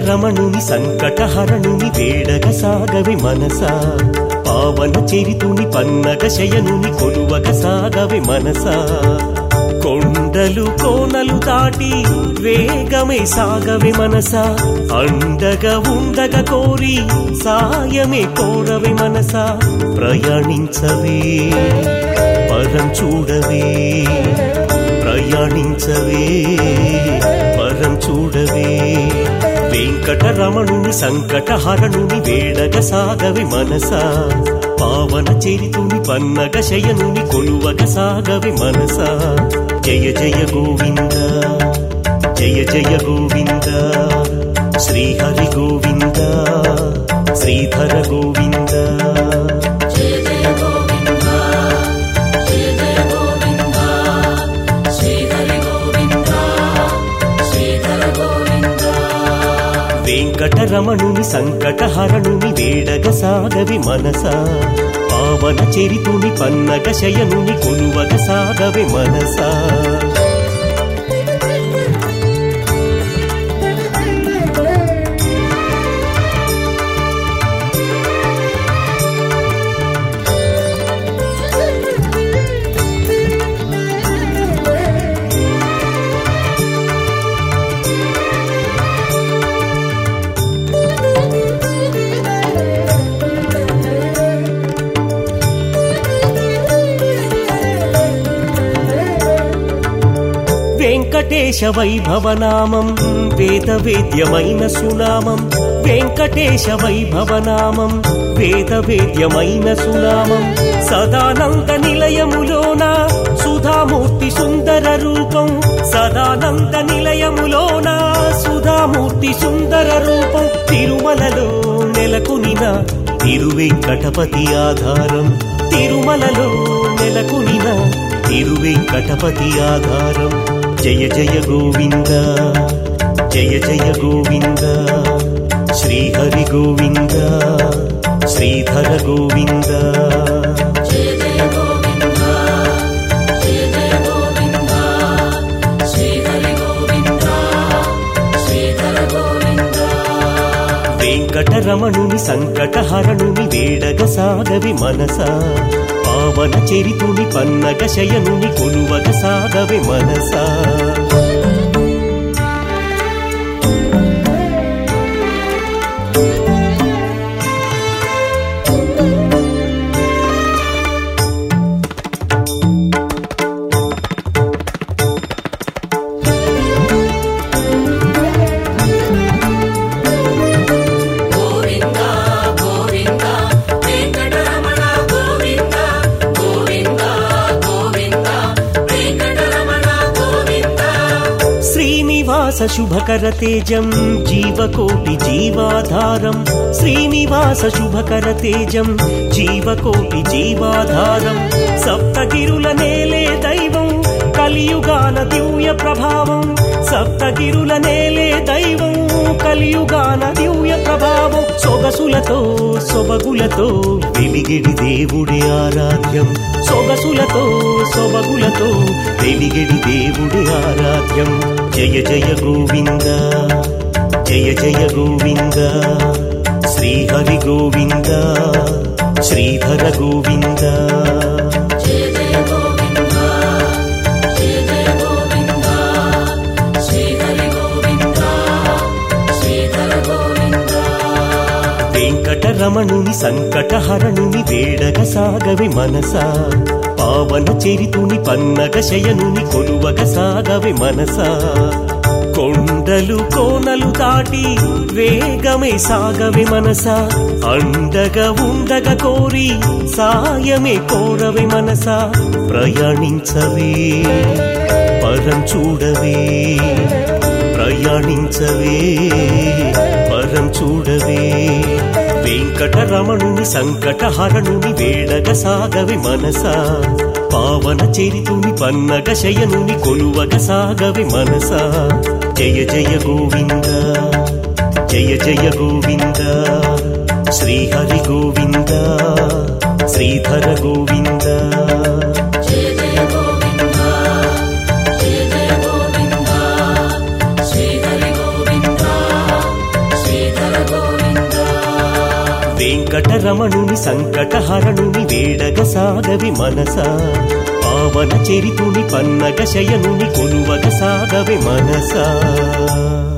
వెంకటరమణుని సంకటహరణుని వేడగ సాగవి మనసా పావన చరితుని పన్నగ శయనుని కొలువగ సాగవి మనసా కొండలు కోనలు దాటి వేగమే సాగవి మనసా అండగా ఉండగ కోరి సాయమే కోరవి మనసా ప్రయాణించవే పరం చూడవే ప్రయాణించవే పరం చూడవే వెంకటరమణుని సంకటహరణుని వేడగ సాగవి మనసా పావన చరితుని పన్నగ శయనుని కొలువగ సాగవి మనసా జయ జయ గోవింద జయ జయ గోవింద శ్రీహరి గోవింద శ్రీధర గోవింద జయ జయ గోవింద జయ జయ గోవింద శ్రీహరి గోవింద శ్రీధర గోవింద వెంకటరమణుని సంకటహరణుని వేడగ సాగవి మనసా పావన చరితుని పన్నగ శయనుని కొలువగ సాగవి మనసా వెంకటేశ వైభవనామం వేద వేద్యమైన సునామం వెంకటేశ వైభవనామం వేద వేద్యమైన సునామం సదానంద నిలయములోన సుధామూర్తి సుందర రూపం సదానంద నిలయములోన సుధామూర్తి సుందర రూపం తిరుమలలో నెలకొనిన తిరువెంకటపతి ఆధారం తిరుమలలో నెలకొనిన తిరువెంకటపతి ఆధారం జయ జయ గోవింద జయ జయ గోవింద శ్రీహరి గోవింద శ్రీధర గోవింద జయ జయ గోవింద జయ జయ గోవింద శ్రీహరి గోవింద శ్రీధర గోవింద వెంకటరమణుని సంకటహరణుని వేడగ సాగవి మనసా పావన చరితుని పన్నగ శయనుని కొలువగ సాగవి మనసా గోవింద గోవింద వెంకటరమణ గోవింద గోవింద గోవింద వెంకటరమణ గోవింద శ్రీనివాస శుభకర తేజం జీవకోటి జీవాధారం శ్రీనివాస శుభకర తేజం జీవకోటి జీవాధారం సప్తగిరుల నేలే దైవం కలియుగాన దివ్య ప్రభావం సప్తగిరుల నేలే దైవం కలియుగాన దివ్య ప్రభావం సొగసులతో సొబగులతో వెలిగిడి దేవుడి ఆరాధ్యం సొగసులతో సొబగులతో వెలిగిడి దేవుడి ఆరాధ్యం జయ జయ గోవింద జయ జయ గోవింద శ్రీహరి గోవింద శ్రీధర గోవింద జయ జయ గోవింద జయ జయ గోవింద శ్రీహరి గోవింద శ్రీధర గోవింద వెంకటరమణుని సంకటహరణుని వేడగ సాగవి మనసా పావన చరితుని పన్నగ శయనుని కొలువగ సాగవి మనసా కొండలు కోనలు దాటి వేగమే సాగవి మనసా అండగా ఉండగ కోరి సాయమే కోరవి మనసా ప్రయాణించవే పరం చూడవే ప్రయాణించవే పరం చూడవే వెంకటరమణుని సంకటహరణుని వేడగ సాగవి మనసా పావన చరితుని పన్నగ శయనుని కొలువగ సాగవి మనసా జయ జయ గోవింద జయ జయ గోవింద శ్రీహరి గోవింద శ్రీధర గోవింద జయ జయ గోవింద జయ జయ గోవింద శ్రీహరి గోవింద శ్రీ సంకటహరణుని వేడగ సాగవి మనస పావన చరితుని పన్నగ శయనుని కొలువగ సాగవి మనసా